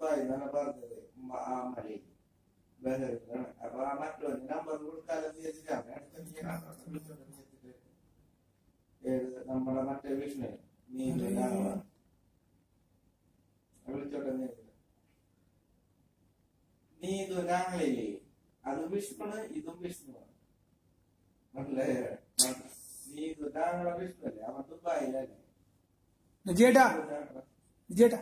Dubai தானே பார்த்தது ம- ஆமலி வேறு அப்ப மற்ற நம்பர் கொடுக்காத வச்சுட்டாங்க നമ്മളെ മറ്റേ വിഷ്ണു നീ വിളിച്ചോട്ടെ നീ നീ ഇത് ഞങ്ങളില്ലേ അത് വിഷ്ണു ഇതും വിഷ്ണു മനസ്സിലായോ നീ ഇത് ഞങ്ങളെ വിഷ്ണു അല്ലേ അവൻ ദുബായിലല്ലേ விஜயடா விஜயடா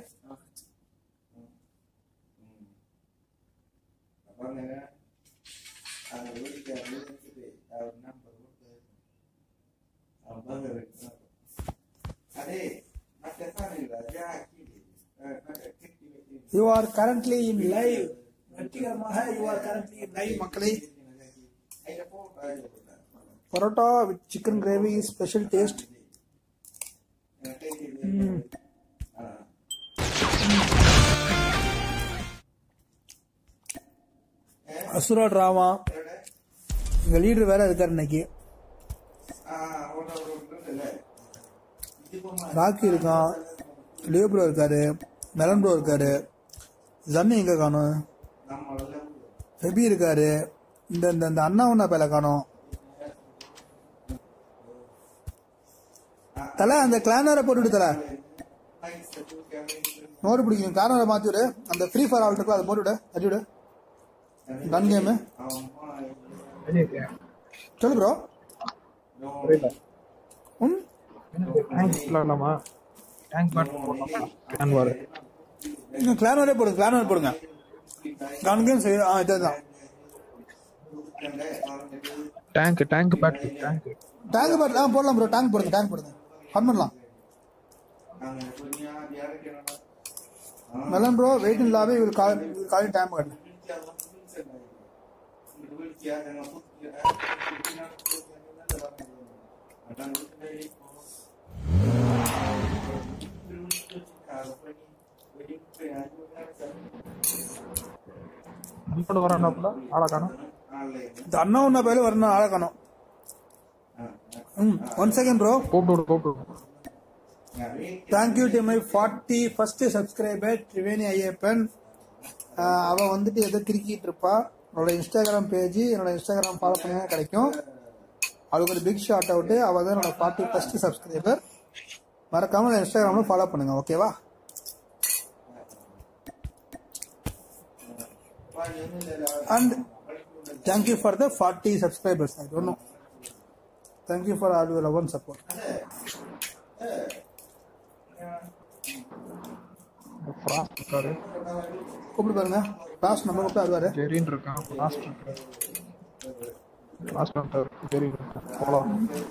അപ്പൊ അങ്ങനെ അത് വിളിക്കാൻ വിളിച്ചിട്ട് അവർ നമ്പർ കൊടുത്തു അപ്പൊ അതെ മറ്റേ സാധനമില്ല ജാക്കി മറ്റേ കിട്ടി വെച്ച് you are currently in live வெற்றிகரமாக you are currently in live மக்களே അതിന്റെ ഫോട്ടോ അയച്ചു കൊടുത്താൽ parotta with chicken gravy special taste அசுரா டிராமா எங்க லீடர் வேற இருக்காரு இன்னைக்கு ராக்கி இருக்கான் லியோ ப்ரோ இருக்காரு மெலன் ப்ரோ இருக்காரு ஜம்மி எங்க காணும் ஃபெபி இருக்காரு இந்த இந்த இந்த அண்ணா ஒன்னா பேல காணும் தல அந்த கிளானரை போட்டுவிடு தல நோடு பிடிக்கும் கிளானரை மாத்தி விடு அந்த ஃப்ரீ ஃபயர் ஆல் இருக்கோ அதை போட்டு விடு தட்டி விடு கன் கேமு சொல்லு ப்ரோ புரியல ம் டேங்க் விளாடலாமா டேங்க் பேட் போடலாமா கேன் வார் இன்னும் கிளான் வரே போடுங்க கிளான் வரே போடுங்க கன் கேம் செய்ய ஆ இதுதான் டேங்க் டேங்க் பேட் டேங்க் டேங்க் பாட் ஆ போடலாம் ப்ரோ டேங்க் போடுங்க டேங்க் போடுங்க ஃபன் பண்ணலாம் மெலன் ப்ரோ வெயிட் இல்லாம இவர் கால் காலையில் டைம் கட்டு நம்மளோட வரானாப்ல ஆளை காணும் இந்த அண்ணா ஒன்றா பேர் வரணும் ஆளை காணும் ம் ஒன் செகண்ட் ப்ரோ கூப்பிட்டு விடு கூப்பிட்டு விடு thank you to my forty first subscriber Triveni Ayyappan ஆஹ் அவ வந்துட்டு எதோ கிரிக்கிட்டு இருப்பா என்னோட இன்ஸ்டாகிராம் பேஜ் என்னோட இன்ஸ்டாகிராம் ஃபாலோ பண்ணினா கிடைக்கும் அவளுக்கு ஒரு பிக் ஷார்ட் அவுட் அவ தான் என்னோட ஃபார்ட்டி ஃபர்ஸ்ட் சப்ஸ்கிரைபர் மறக்காம இன்ஸ்டாகிராம்ல ஃபாலோ பண்ணுங்க ஓகேவா and thank you for the forty subscribers I don't know thank you for all your love and support Frost இருக்காரு கூப்பிட்டு பாருங்க லாஸ்ட் நம்ம கூப்பிட்டு வருவாரு ஜெரின் இருக்கான் ஃப்ராஸ்ட் இருக்காரு ஃப்ராஸ்ட் வந்துட்டார் ஜெரி இருக்கான் போலாம்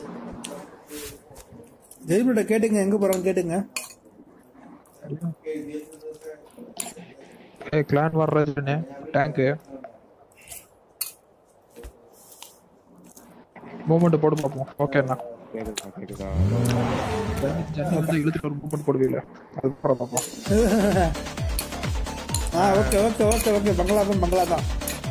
ஜெய்பிட்ட கேட்டுங்க எங்க போறோம் கேட்டுங்க ஏ கிளான் வர்றதுன்னு டேங்க் மூமெண்ட் போட்டு பார்ப்போம் ஓகேண்ணா கேக்குதா கேக்குதா ஜன்னி வந்து இழுத்துட்டு ஒரு மூமெண்ட் போடுவீங்களே அது போட பார்ப்போம் ஆ okay okay okay okay bungalow தான் பங்களா தான்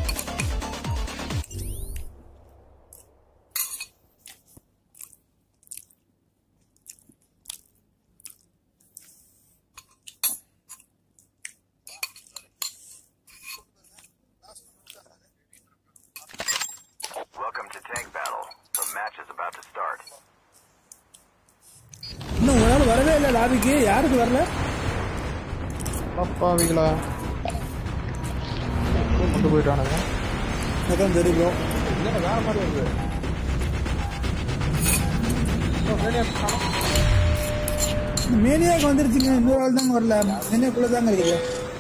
Welcome to Tank Battle. The match is about to start. இன்னும் ஒரு நாள் வரவே இல்லை லாபிக்கு யாருக்கு வரல அப்பாவிகளா கொண்டு போயிட்டானுங்க அதான் தெரியும் வேற மாதிரி வருது மேனியாக்கு வந்துருச்சுங்க இன்னொரு ஆள் தாங்க வரல மேனியாக்குள்ள தாங்க இருக்குது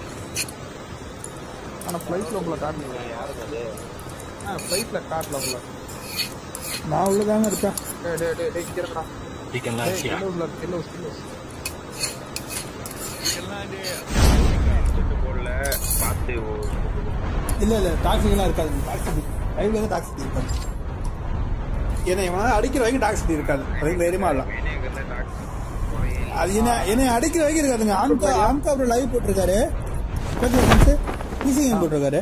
ஆனா ஃப்ளைட்ல உங்களை காட்டல ஆ ஃப்ளைட்ல காட்டல உங்களை நான் உள்ள தாங்க இருக்கேன் டேய் டேய் டேய் டேய் இங்க இருக்கடா டேய் கிலோ உள்ள கிலோ கிலோ இல்ல இல்ல டாக்ஸிலாம் இருக்காது டாக்ஸி லைவ்ல தான் டாக்ஸி இருக்காது என்னை இவன் அடிக்கிற வரைக்கும் டாக்ஸி இருக்காது அதுக்கு தைரியமா இல்ல அது என்ன என்னை அடிக்கிற வரைக்கும் இருக்காதுங்க ஆம்கா ஆம்கா அப்புறம் லைவ் போட்டிருக்காரு ஈஸி கேம் போட்டிருக்காரு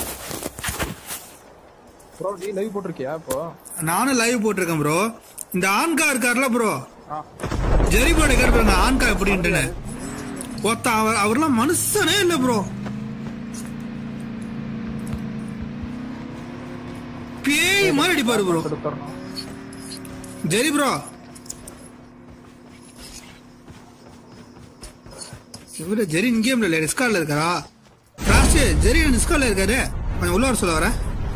ப்ரோ நீ லைவ் போட்டிருக்கியா இப்போ நானும் லைவ் போட்டிருக்கேன் ப்ரோ இந்த ஆன்கா இருக்கார்ல ப்ரோ ஆ ஜெரி போட கேட்பாங்க ஆன்கா எப்படின்ட்டுன்னு ஒத்த அவர் அவர்லாம் மனுஷனே இல்ல ப்ரோ நாய் மாதிரி அடிப்பாரு ப்ரோ எடுத்துடணும் ஜெரி ப்ரோ இவரு ஜெரி இங்கேயும் இல்ல டிஸ்கார்ட்ல இருக்காரா ராஷ் ஜெரி டிஸ்கார்ட்ல இருக்காரு கொஞ்சம் உள்ள வர சொல்ல வரேன்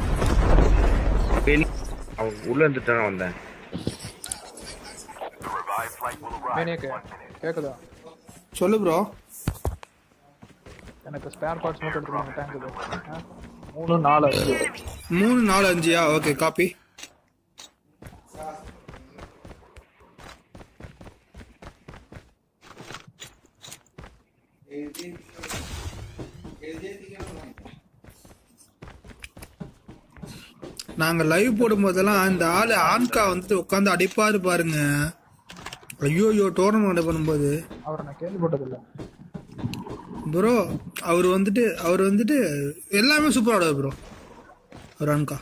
வெளி அவன் உள்ள இருந்துட்டு தான் வந்தேன் The revived flight will arrive மேனியக்கு in one minute. கேக்குதா சொல்லு ப்ரோ எனக்கு ஸ்பேர் பார்ட்ஸ் மட்டும் எடுத்துக்கோங்க டேங்க்கு மூணு நாலு அஞ்சு மூணு நாலு அஞ்சியா ஓகே காப்பி எழுதி எழுதியதுக்கு நாங்க லைவ் போடும்போதெல்லாம் இந்த ஆளு ஆன்கா வந்துட்டு உட்காந்து அடிப்பாரு பாருங்க ஐயோ ஐயோ டோர்னமெண்ட் பண்ணும்போது அவரை நான் கேள்விப்பட்டதில்ல ப்ரோ அவர் வந்துட்டு அவர் வந்துட்டு எல்லாமே சூப்பர் ஆடுவார் ப்ரோ அவர் ஆன்கா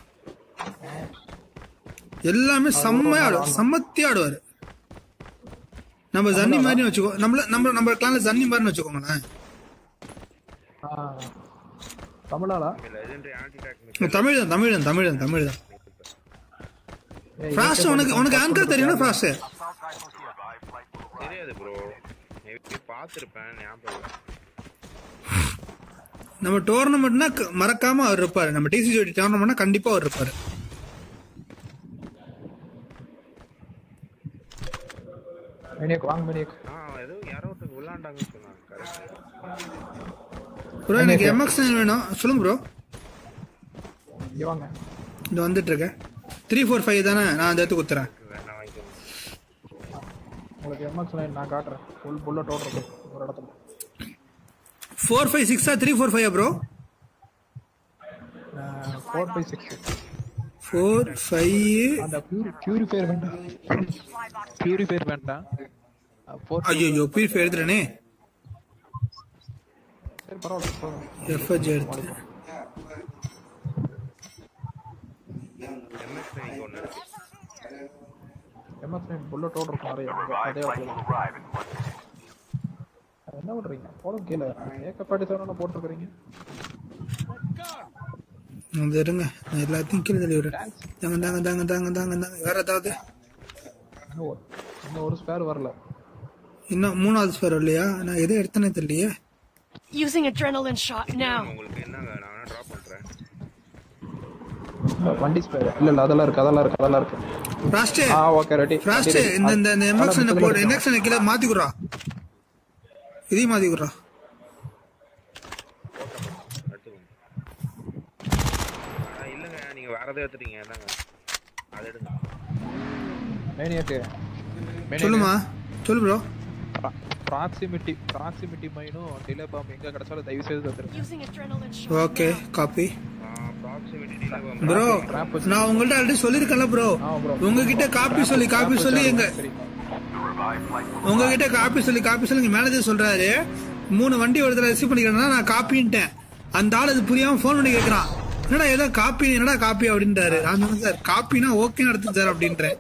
எல்லாமே செம்மையா ஆடுவார் செம்மத்தியா ஆடுவார் நம்ம ஜன்னி மாதிரி வச்சுக்கோ நம்மள நம்ம நம்ம கிளான்ல ஜன்னி மாதிரி வச்சுக்கோங்களேன் ஆ, தமிழாளா லெஜெண்டரி ஆன்டி தமிழ் தான் தமிழ் தான் தமிழ் தான் தமிழ் தான் ஃபாஸ்ட் உனக்கு உனக்கு ஆன்கா தெரியுமா ஃபாஸ்ட் தெரியாது ப்ரோ மேபி பார்த்துருப்பேன் ஞாபகம் இல்லை. நம்ம டோர்னமெண்ட்னா க- மறக்காம அவர் இருப்பாரு நம்ம டிசி ஜோடி டோர்னமெண்ட்னா கண்டிப்பா அவர் இருப்பாரு மேனியக்கு வாங்க மேனியக்கு ஆ ஏதோ யாரோ ஒருத்தர் விளாண்டாங்கன்னு சொன்னாங்க கரெக்ட் ப்ரோ எனக்கு எம்எக்ஸ் வேணும் சொல்லுங்க ப்ரோ இங்க வாங்க இந்த வந்துட்டு இருக்கேன் த்ரீ ஃபோர் ஃபைவ் தானே நான் அந்த இடத்துக்கு குத்துறேன் வேணா வாங்கிக்கோங்க உங்களுக்கு எம்எக்ஸ் லைன் நான் காட்டுறேன் ஃபுல் புல்லட் ஓடுறது ஒரு இடத்துல ஃபோர் ஃபைவ் சிக்ஸா three four five bro four by six four five அந்த பியூரி பியூரிஃபையர் வேண்டாம் பியூரிஃபையர் வேண்டாம் ஃபோர் ஐயோ பியூரிஃபை எடுத்துட்டேனே சரி பரவாயில்ல போதும். எஃப்ஹெச் எடுத்து எம்எஸ் இங்கே ஒன்று இருக்கு எம்எக்ஸ் லைன் புல்லட் ஓடுறது நிறைய அங்க அதே Flight இடத்துல will arrive in one minute. அது என்ன பண்றீங்க போதும் கீழே ஏக்கப்பாட்டி சார் போட்டிருக்கிறீங்க அது இருங்க நான் எல்லாத்தையும் கீழே தள்ளி விடுறேன் தாங்க தாங்க தாங்க தாங்க தாங்க தாங்க வேற ஏதாவது இன்னும் ஒரு- இன்னும் ஒரு ஸ்பேர் வரல இன்னும் மூணாவது ஸ்பேர் இல்லையா நான் எதை எடுத்தேனே தெரியலையே Using adrenaline shot now. உங்களுக்கு என்னங்க நான் வேணா ட்ராப் பண்ணுறேன் வண்டி ஸ்பேர் இல்ல இல்ல அதெல்லாம் இருக்கு அதெல்லாம் இருக்கு அதெல்லாம் இருக்கு ஃப்ராஸ்ட் ஆ ஓகே ரெடி ஃப்ராஸ்ட் இந்த இந்த இந்த எம்எக்ஸ் போடு இண்டக்ஷன் கீழே மாத்திக்குறா இதையும் மாத்திக்குறா எடுத்துக்கோங்க ஆ இல்லைங்க நீங்கள் வேற எதாவது எடுத்துட்டீங்க என்னங்க அதை எடுங்க மேனியக்கு சொல்லுமா சொல்லு ப்ரோ ப்ராக்சிமிட்டி ப்ராக்சிமிட்டி மைனும் டிலே பாம்பு எங்க கிடைச்சாலும் தயவு செய்து தந்துருங்க Using adrenaline shot okay now. Copy proximity bro நான் உங்கள்ட்ட ஆல்ரெடி சொல்லிருக்கேன்ல ப்ரோ உங்ககிட்ட காப்பி சொல்லி காப்பி சொல்லி எங்க உங்ககிட்ட காப்பி சொல்லி காப்பி சொல்லி எங்க மேனேஜர் சொல்றாரு மூணு வண்டி ஒரு தடவை ரிசீவ் பண்ணிக்கிறேன்னா நான் காப்பின்ட்டேன் அந்த ஆள் அது புரியாம ஃபோன் பண்ணி கேக்குறான் என்னடா ஏதோ காப்பி என்னடா காப்பி அப்படின்றாரு நான் சொன்னேன் சார் காப்பினா ஓகே நடத்து சார் அப்படின்றேன்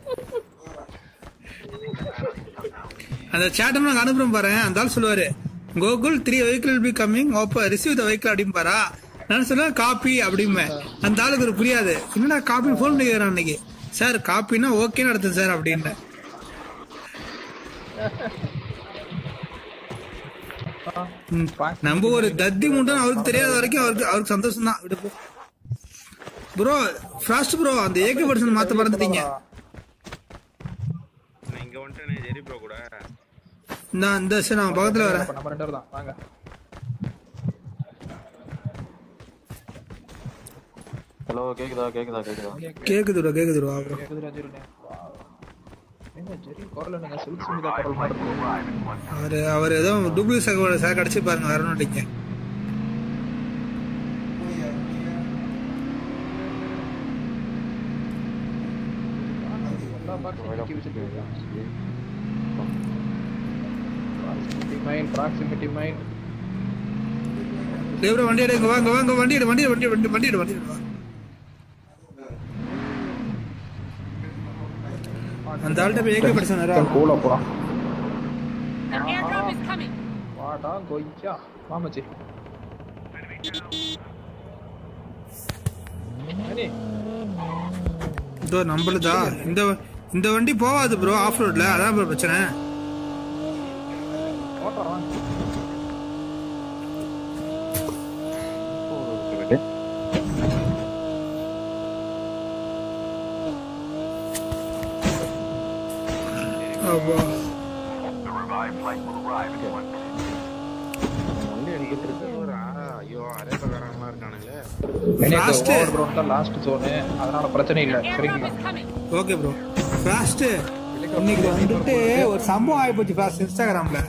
அந்த சேட்டம் நாங்க அனுப்புறோம் பாரு அந்த ஆள் சொல்லுவாரு Gokul three vehicle be coming ஓப்ப ரிசீவ் த வெஹிக்கிள் அப்படின்னு பாரா நான் சொல்லுவேன் காப்பி அப்படிம்பேன் அந்த ஆளுக்கு ஒரு புரியாது என்னடா காப்பி ஃபோன் பண்ணி கேக்குறான் அன்னைக்கு சார் காப்பினா ஓகே நடத்து சார் அப்படின்னேன் ம், நம்ம ஒரு தத்தி முட்டம் அவருக்கு தெரியாத வரைக்கும் அவருக்கு அவருக்கு சந்தோஷம் தான் விடு ப்ரோ ஃபாஸ்ட் ப்ரோ அந்த ஏகே பர்சன் மாத்த மறந்துட்டீங்க நான் இங்கே வந்துட்டேனே ஜெரி ப்ரோ கூட நான் இந்த சரி நான் பக்கத்துல வரேன் அப்ப நம்ம ரெண்டு பேர் தான் வாங்க ஹலோ கேக்குதா கேக்குதா கேக்குதா கேக்குது ப்ரோ கேக்குது ப்ரோ ப்ரோ கேக்குதுடா ஜெருனே என்ன ஜெரி குரல் என்னங்க சில்க் சுமிதா குரல் மாதிரி இருக்கு அவரு அவர் ஏதோ டூப்ளிகேட் சேக் சேக் அடிச்சு பாருங்க வரணும் இல்லைங்க எல்லா பாக்ஸையும் தூக்கி வச்சிருக்கீங்க ப்ராக்சிமிட்டி மைன் ப்ராக்சிமிட்டி மைன் லேப்ரோ வண்டி எடுங்க வாங்க வாங்க வண்டி எடு வண்டி எடு வண்டி எடு, வண்டி வண்டி எடு வண்டி எடு வா. அந்த ஆள்கிட்ட போய் ஏகே பர்சன் கூல போலாம் An airdrop is coming. வாடா கொய்யா மாமச்சி அனி இதோ நம்மளுதா இந்த இந்த வண்டி போகாது ப்ரோ ஆஃப் ரோட்ல அதான் ப்ரோ பிரச்சனை ஓட்டுறான் அப்பா. The revived flight will arrive in one minute. வண்டி எடுத்துட்டு இருக்கு ஒரு ஆ- ஐயோ அரேபக்காரங்களா இருக்கானுங்களே Last. ஓவர் கிரவுண்ட் தான் லாஸ்ட் ஜோனு அதனால பிரச்சனை இல்லை Airdrop சரிங்களா is coming. Okay bro fast இன்னைக்கு வந்துட்டு ஒரு சம்பவம் ஆகி போச்சு ஃபாஸ்ட் இன்ஸ்டாகிராம்ல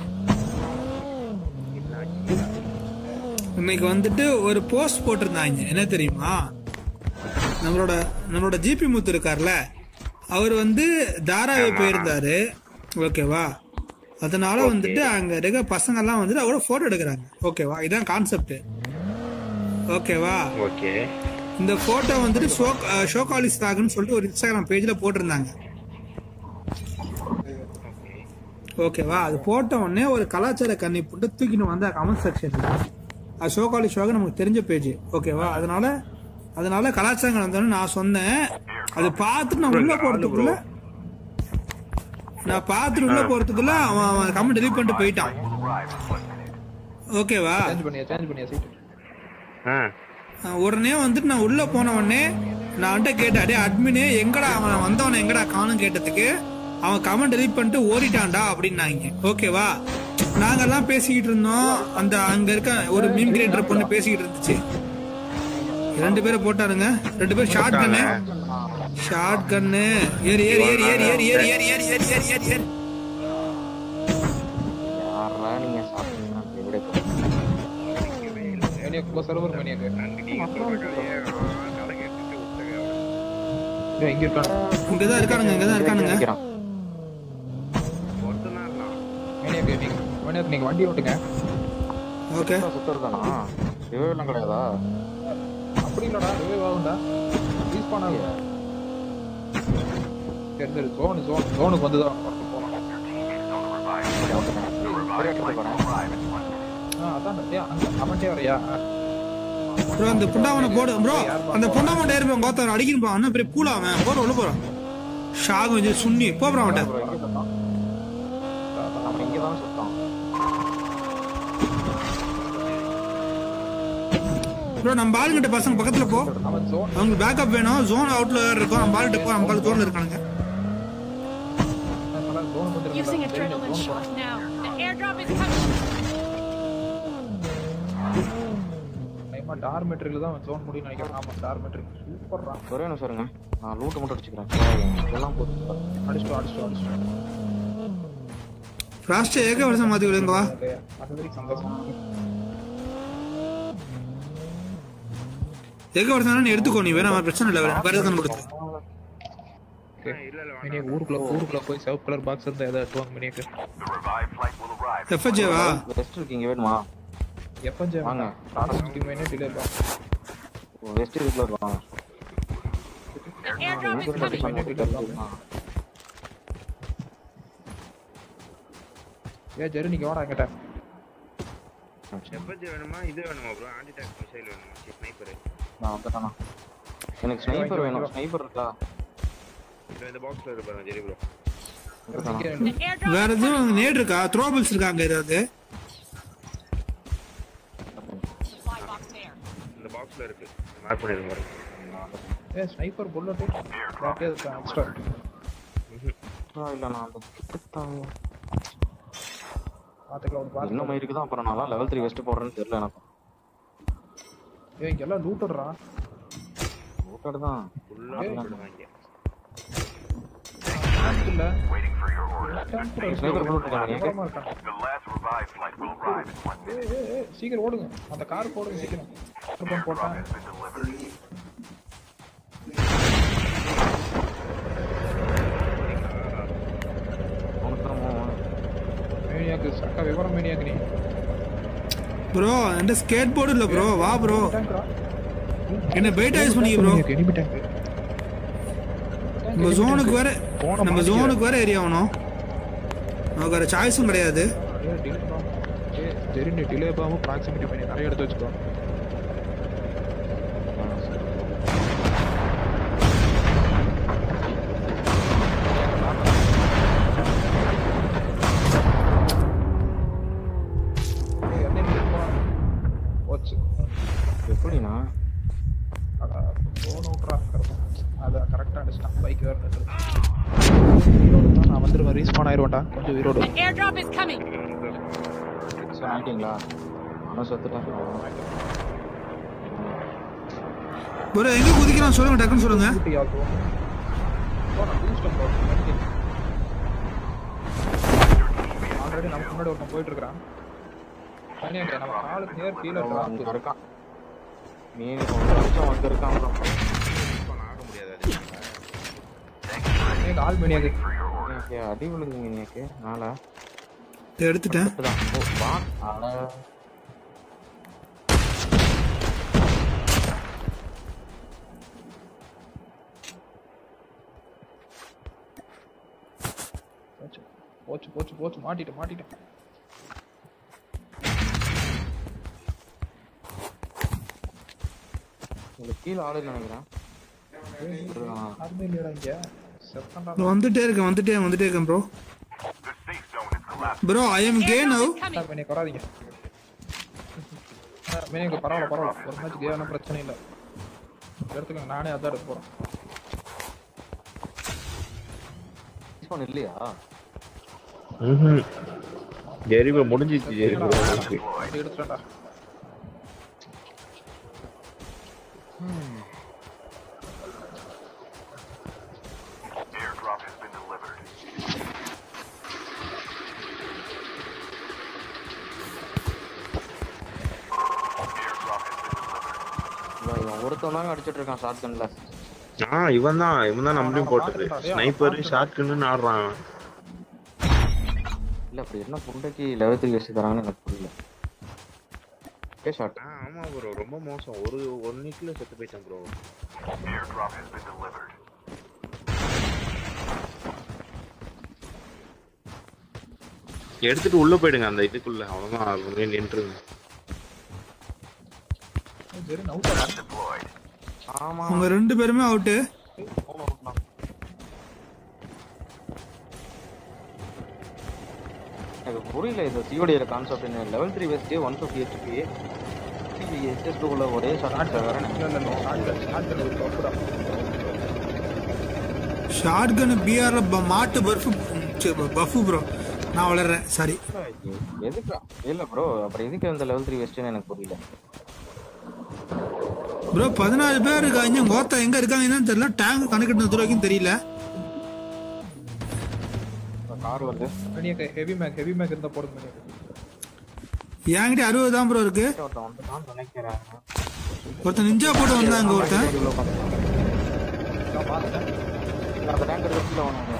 இன்னைக்கு வந்துட்டு ஒரு போஸ்ட் போட்டிருந்தாங்க என்ன தெரியுமா நம்மளோட நம்மளோட ஜிபி முத்து இருக்கார்ல அவர் வந்து தாராவி போயிருந்தாரு ஓகேவா அதனால வந்துட்டு அங்க இருக்க பசங்க எல்லாம் வந்துட்டு அவரோட போட்டோ எடுக்கிறாங்க ஓகேவா இதான் கான்செப்ட் ஓகேவா ஓகே இந்த போட்டோ வந்துட்டு ஷோ ஷோகாலிஸ் தாகுன்னு சொல்லிட்டு ஒரு இன்ஸ்டாகிராம் பேஜ்ல போட்டிருந்தாங்க ஓகேவா அது போட்ட உடனே ஒரு கலாச்சார கண்ணி போட்டு தூக்கிட்டு வந்த கமெண்ட் செக்ஷன்ல அது ஷோகாலி ஷோக நமக்கு தெரிஞ்ச பேஜ் ஓகேவா அதனால அதனால கலாச்சாரம் வந்தோன்னு நான் சொன்னேன் அது பார்த்துட்டு நான் உள்ள போறதுக்குள்ள நான் பார்த்துட்டு உள்ள போறதுக்குள்ள அவன் அவன் கமெண்ட் டெலிட் பண்ணிட்டு போயிட்டான் ஓகேவா சேஞ்ச் பண்ணியா சேஞ்ச் பண்ணியா சீட் ஆ அஹ் உடனே வந்துட்டு நான் உள்ள போன உடனே நான் வந்துட்டு கேட்டேன் அடே அட்மினே எங்கடா அவன் வந்தவன எங்கடா காணும் கேட்டதுக்கு அவன் கமெண்ட் delete பண்ணிட்டு ஓடிட்டான்டா அப்படின்னாங்க ஓகேவா நாங்கெல்லாம் பேசிக்கிட்டு இருந்தோம் அந்த அங்க இருக்க ஒரு மீன் கிரியேட்டர் பொண்ணு பேசிக்கிட்டு இருந்துச்சு ரெண்டு பேரும் போட்டாருங்க ரெண்டு பேரும் ஷார்ட் கண்ணு ஷார்ட் கண்ணு ஏறி ஏறி ஏறி ஏறி ஏறி ஏறி ஏறி ஏறி ஏறி ஏறி ஏறி ஏறி யாரா நீங்க சாப்பிட்டீங்கன்னா விட மேனியாக்குள்ள சர்வர் மேனியாக்கு நீங்க சொல்ற கதையை அவன் கதை கேட்டுட்டு விட்டுருங்க அவனை. இதோ இங்க இருக்கான் இங்கதான் இருக்கானுங்க இங்கதான் இருக்கானுங்க நிக்கிறான் ஒருத்தனா இருந்தான் மேனியாக்கு நீங்க மேனியாக்கு நீங்க வண்டி ஓட்டுங்க ஓகே சுத்தம் இருக்கானா இவெல்லாம் கிடையாதா அப்படி இல்லடா ரிவைவ் ஆகும்டா ரீஸ்பான் ஆகும் சரி சரி ஜோனு ஜோன் ஜோனுக்கு வந்து தான் போகலாம் சரியா போறேன் ஆ அதான் டேய், அங்க அவன்கிட்டே வரையா ப்ரோ அந்த புண்டாவனை போடு ப்ரோ அந்த புண்டாவன் டேர் போய் கோத்தவன் அடிக்கணும் போ அண்ணன் பெரிய பூலா அவன் போற உள்ள போறான் ஷாக் வந்து சுண்ணி போ ப்ரோ அவன்கிட்ட bro, எங்க சுத்தம் நம்ம இங்க தான் சுத்தம் ப்ரோ நம்ம ஆளுங்கிட்ட பசங்க பக்கத்துல போ அவன் ஜோன் அவங்களுக்கு பேக்கப் வேணும் ஜோன் அவுட்ல இருக்கும் நம்ம ஆளுகிட்ட போ நம்ம ஆளு ஜோன்ல இருக்கானுங்க ஜோனுக்கு வந்து Using adrenaline shot now. The airdrop is coming. டைமா டார்மெட்ரியில தான் ஜோன் முடியும் நினைக்கிறேன் ஆமா டார்மெட்ரி சூப்பர்ரா ஒரே நிமிஷம் இருங்க நான் லூட்டு மட்டும் அடிச்சுக்கிறேன் இதெல்லாம் போட்டு அடிச்சிட்டோம் அடிச்சிட்டோம் அடிச்சிட்டோம் ஃபாஸ்ட் ஏக வருஷம் மாத்தி விடுங்க வா அது அது வரைக்கும் சந்தோஷம் ஏக வருஷம் நீ எடுத்துக்கோ நீ வேணா பிரச்சனை இல்லை வேற எதுவும் கொடுத்து இல்ல இல்ல வேண்டாம். மினியா ஊருக்குள்ள ஊருக்குள்ள போய் சிவப்பு கலர் பாக்ஸ் இருந்தா ஏதாவது எடுத்துவாங்க மினியாக்கு The revived flight will arrive. எஃப்எஜேவா வெஸ்ட் இருக்கீங்க வேணுமா எப்பஞ்சே வாங்க. லாஸ்ட் மினிட் டிலே வெஸ்ட் இதுக்குள்ள வாங்க The airdrop is coming. ஏ ஜெரு நீங்க வாடா என்கிட்ட எப்பத்தி வேணுமா இது வேணுமா ப்ரோ ஆன்டி டாக் மிசைல் வேணுமா ஸ்னைப்பர் நான் வந்துட்டானா எனக்கு ஸ்னைப்பர் வேணும் ஸ்னைப்பர் இருக்கா இல்ல இந்த பாக்ஸ்ல இருப்பாரு ஜெரி ப்ரோ இருக்கானா The airdrop வேற எதுவும் நேட் இருக்கா த்ரோபிள்ஸ் இருக்காங்க ஏதாவது supply box there. இந்த பாக்ஸ்ல இருக்கு மார்க் பண்ணிருங்க பாருங்க ஏ ஸ்னைப்பர் புல்லட் யார்ட்டே இருக்கா எக்ஸ்ட்ரா ஆ, இல்ல நான் அந்த கிட்டத்தான் பாத்துக்கலாம் ஒரு பாத்து இன்னும் இருக்குது தான் அப்புறம் நான் லெவல் த்ரீ வெஸ்ட் போடுறேன்னு தெரியல எனக்கு ஏ இங்க எல்லாம் லூட்டர்றா ஓட்டாடு தான் ஃபுல்லா போடுவாங்க இல்ல Waiting for your orders. Sniper போட்டு இருக்காங்க ஓரமா இருக்கான் The last revived flight will arrive in one minute. ஏய், ஏய், ஏய், சீக்கிரம் ஓடுங்க அந்த கார் போடுங்க சீக்கிரம் ட்ரிப்பன் போட்டேன் Has been delivered. அவனுக்கு தான் போவோம். மேனியாக்கு சக்கா விவரம் மேனியாக்கு நீ ப்ரோ என்கிட்ட ஸ்கேட் போர்டு இல்ல ப்ரோ வா ப்ரோ டேங்க்ரா என்ன பெயிட் யூஸ் பண்ணிக்க ப்ரோ எனிமி டேங்க் நம்ம ஜோனுக்கு வேற நம்ம ஜோனுக்கு வேற ஏரியா ஆகணும் நமக்கு வேற சாய்ஸும் கிடையாது சரி நீ டிலே ஆகாம ப்ராக்சிமிட்டி பண்ணி நிறைய எடுத்து வச்சுக்கோ போச்சு எப்படிண்ணா அட போன் அவுட்ரா அதை கரெக்டாக அடிச்சிட்டான் பைக் வேறு நின்று நான் வந்துருவேன் ரீஸ்பான் ஆயிடுவேன்டா கொஞ்சம் உயிரோடு The airdrop is coming. சரி ஆயிட்டீங்களா ஆனால் செத்துட்டேன் ப்ரோ எங்க குதிக்கிறான் சொல்லுங்க டக்குன்னு சொல்லுங்க ஊட்டி ஆக்குவோம் ஆல்ரெடி நமக்கு முன்னாடி ஒருத்தன் போயிட்டு இருக்கிறான் பண்ணியாங்க நம்ம காலுக்கு நேர் கீழே அங்கே இருக்கிறான் இருக்கான் நீ ஒரு நிமிஷம் அங்கே இருக்கான் bro. ஆக முடியாது அது நீங்க ஆள் பண்ணியாது எனக்கு அடி விழுதுங்க எனக்கு நாளா இதை எடுத்துட்டேன் தான் ஓ வா அட போச்சு போச்சு போச்சு போச்சு மாட்டிட்டு மாட்டிட்டேன் உங்களுக்கு கீழே ஆளு நினைக்கிறேன் இருக்கானா? யாருமே இல்லையடா இங்க செத்தண்டா நான் வந்துட்டே இருக்கேன் வந்துட்டே வந்துட்டே இருக்கேன் bro The safe zone is collapsing. Bro I am okay now Airdrop is coming. மேனே கொறாதீங்க மேனே பரவாயில்ல பரவாயில்ல ஒரு மேட்ச் கேவன பிரச்சனை இல்லை எடுத்துக்கோங்க நானே அதான் எடுக்க போறேன் Respawn இல்லையா ம்ஹும். ஜெரிபோ முடிஞ்சிச்சு ஜெரிபோ அப்படி எடுத்துட்டேன்டா Airdrop has been delivered. Airdrop has been delivered. bro, இவன் ஒருத்தன் தாங்க அடிச்சிட்டு இருக்கான் ஷார்ட் கன்ல ஆ இவன் தான் இவன் தான் நம்மளையும் போட்டது ஸ்னைப்பர் ஷாட்கன்னு ஆடுறான் அவன். இல்ல அப்படி என்ன புண்டைக்கு லெவல் த்ரீ வச்சு தராங்கன்னு எனக்கு புரியல ஓகே ஷார்ட் ஆ ஆமா ப்ரோ ரொம்ப மோசம் ஒரு ஒன் வீக்ல செத்து போயிட்டான் bro Airdrop has been delivered. எடுத்துட்டு உள்ள போயிடுங்க அந்த இதுக்குள்ள அவ்வளவுதான் அவங்க நின்றுங்க சரி நவுட்டா Deployed. ஆமா அவங்க ரெண்டு பேருமே அவுட்டு எனக்கு புரியல இது சிஓடியோட கான்செப்ட் என்ன level three vest one fifty HP SS டூக்குள்ள ஒரே ஷார்ட் வேற இல்ல இல்ல இல்ல ஷார்ட் ஷார்ட் ஒரு தப்புடா ஷார்ட் கன் பிஆர்ல மாட்டு பர்ஃபு பஃபு ப்ரோ நான் வளர்றேன் சாரி எதுக்கு இல்ல ப்ரோ அப்புறம் எதுக்கு அந்த லெவல் த்ரீ வெஸ்ட்னு எனக்கு புரியல ப்ரோ பதினாலு பேர் இருக்காங்க கோத்தா எங்க இருக்காங்கன்னு தெரியல டேங்க் கணக்கிட்டு வரைக்கும் தெரியல கார் வருது மணியக்க ஹெவி மேக் ஹெவி மேக் இருந்தா போடுங்க மணியக்க என்கிட்ட அறுபது தான் ப்ரோ இருக்கு ஒருத்தன் வந்துட்டான்னு நினைக்கிறேன் ஒருத்தன் நிஞ்சா போட்டு வந்தாங்க ஒருத்தன் நான் பாத்துட்டேன் அந்த டேங்க் எடுத்து வந்தாங்க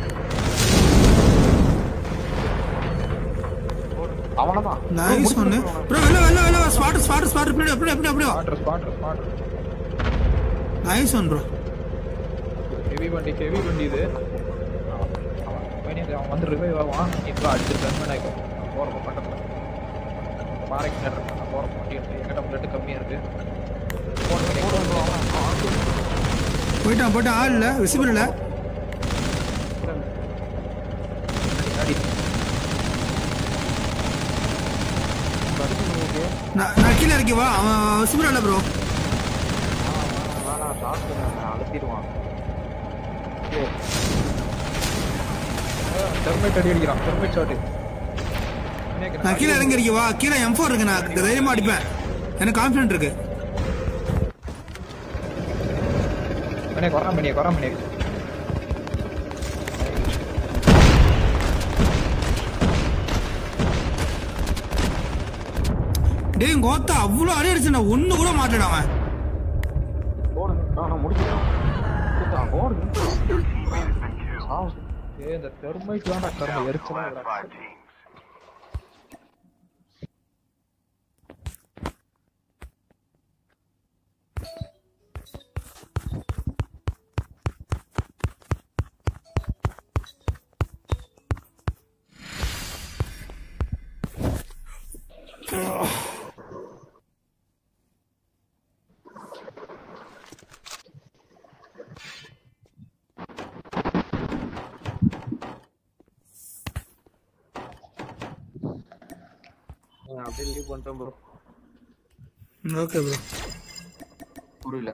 அவனதான் நைஸ் ஒன்று ப்ரோ வெளில வெளில வெளில ஸ்பாட் ஸ்பாட் ஸ்பாட் பின்னாடி அப்படியே அப்படியே அப்படியே spot spot spot nice one bro heavy வண்டி ஹெவி வண்டி இது மணியக்க அவன் வந்து ரிவைவ் ஆவான் இப்போ அடிச்சிருக்கேன் மேனாய்க்கும் போறப்ப பக்கத்துல பாறைக்கு நேரம் நான் போறப்ப வண்டி எடுத்து என்கிட்ட பிளட் கம்மியா இருக்கு போன போயிட்டான் போயிட்டான் ஆள் இல்லை விசிபிள் இல்லை அடி நான் நான் கீழே இறக்கி வா அவன் விசிபிள் இல்லை ப்ரோ வேணாம் ஷார்ட் அழுத்திடுவான் டெர்மைட் அடி அடிக்கிறான் டெர்மைட் ஷாட் நான் கீழே இறங்கி இருக்கி வா கீழே எம் ஃபோர் இருக்கு நான் தைரியமா அடிப்பேன் எனக்கு கான்ஃபிடென்ட் இருக்கு மணியக்கு வரான் மணியக்கு வரான் மணியக்கு டேய் கோத்தா அவ்வளோ அடி அடிச்சு நான் ஒன்று கூட மாட்டேன் அவன் போடு நான் முடிச்சிட்டான் முடிச்சிட்டான், போடு சாவு. ஏய் இந்த டெர்மைட் தான்டா கரும எரிச்சலா Last இருக்குடா. five teams. நான் அப்படியே லீவ் பண்ணிட்டேன் ப்ரோ ஓகே ப்ரோ புரியல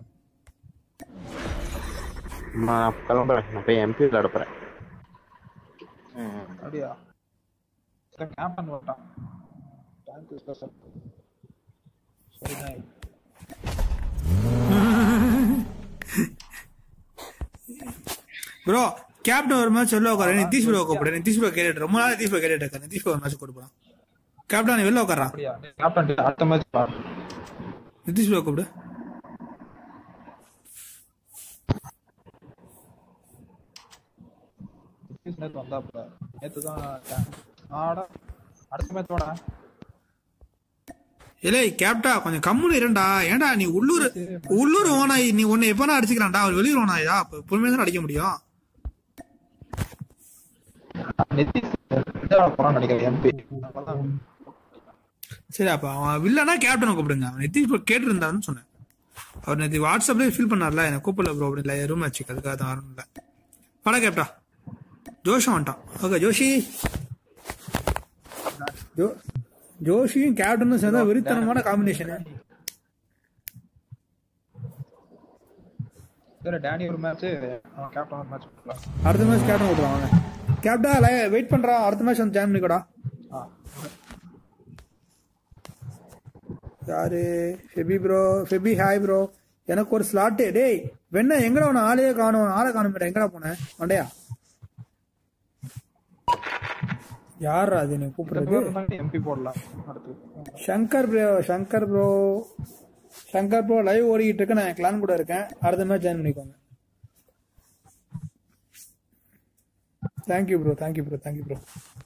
நான் கிளம்புறேன் நான் போய் எம்பி விளையாட போறேன் அப்படியா சரி கேம்ப் பண்ண மாட்டான் தேங்க்யூ ஸ்பெஷல் சரி நாய் ப்ரோ கேப்டன் ஒரு மேட்ச் வெளில உட்கார நிதிஷ் ப்ரோ கூப்பிடு நிதிஷ் ப்ரோ கேட்டுட்டு ரொம்ப நாள் நிதிஷ் ப்ரோ கேட்டுட்டு இருக்கேன் நிதிஷ் ப்ரோ ஒரு மேட்ச் கொடுப்பான் கேப்டன் நீ வெளில உட்காரான் அப்படியா கேப்டன் அடுத்த மேட்ச் பாரு நிதிஷ் ப்ரோ கூப்பிடு நிதிஷ் நேத்து வந்தாப்புல நேத்து தான் ஆடா அடுத்த மேட்ச் வாடா இல்லை கேப்டா கொஞ்சம் கம்முனு இருண்டா ஏன்டா நீ உள்ளூர் உள்ளூர் ஓனாய் நீ ஒன்னு எப்பனா அடிச்சுக்கிறான்டா அவர் வெளியூர் ஓனாயா அப்ப பொறுமையா தான் அடிக்க முடியும் நிதிஷ் இந்தியாவில் போறான்னு நினைக்கிறேன் எம்பி சரி அப்ப அவன் வில்லனா கேப்டனை கூப்பிடுங்க அவன் நிதிஷ் ப்ரோ கேட்டு இருந்தான்னு சொன்னேன் அவர் நேற்று வாட்ஸ்அப்லேயே ஃபீல் பண்ணார்ல எனக்கு கூப்பிடல ப்ரோ அப்படி இல்லை ரூம் ஆச்சு அதுக்காக தான் வரணும்ல வாடா கேப்டா ஜோஷம் வந்துட்டான் ஓகே ஜோஷி ஜோ ஜோஷியும் கேப்டனும் சேர்ந்தா வெறித்தனமான காம்பினேஷனு சரி டேனி ஒரு மேட்ச் கேப்டன் ஒரு மேட்ச் கொடுக்கலாம் அடுத்த மேட்ச் கேப்டன் விட்டுருவாங்க கேப்டா வெயிட் பண்றான் அடுத்த மேட்ச் வந்து ஜாயின் பண்ணிக்கோடா ஆ யாரு ஃபெபி ப்ரோ ஃபெபி ஹாய் ப்ரோ எனக்கு ஒரு ஸ்லாட்டு டேய் வெண்ண எங்கடா உன ஆளையே காணும் ஆளை காணும் எங்கடா போனேன் மண்டையா யாரா அது நீ கூப்பிடுறது எம்பி போடலாம் அடுத்து Shankar bro Shankar bro Shankar bro live ஓடிக்கிட்டு இருக்கு நான் கிளான் கூட இருக்கேன் அடுத்த மேட்ச் ஜாயின் பண்ணிக்கோங்க thank you bro thank you bro thank you bro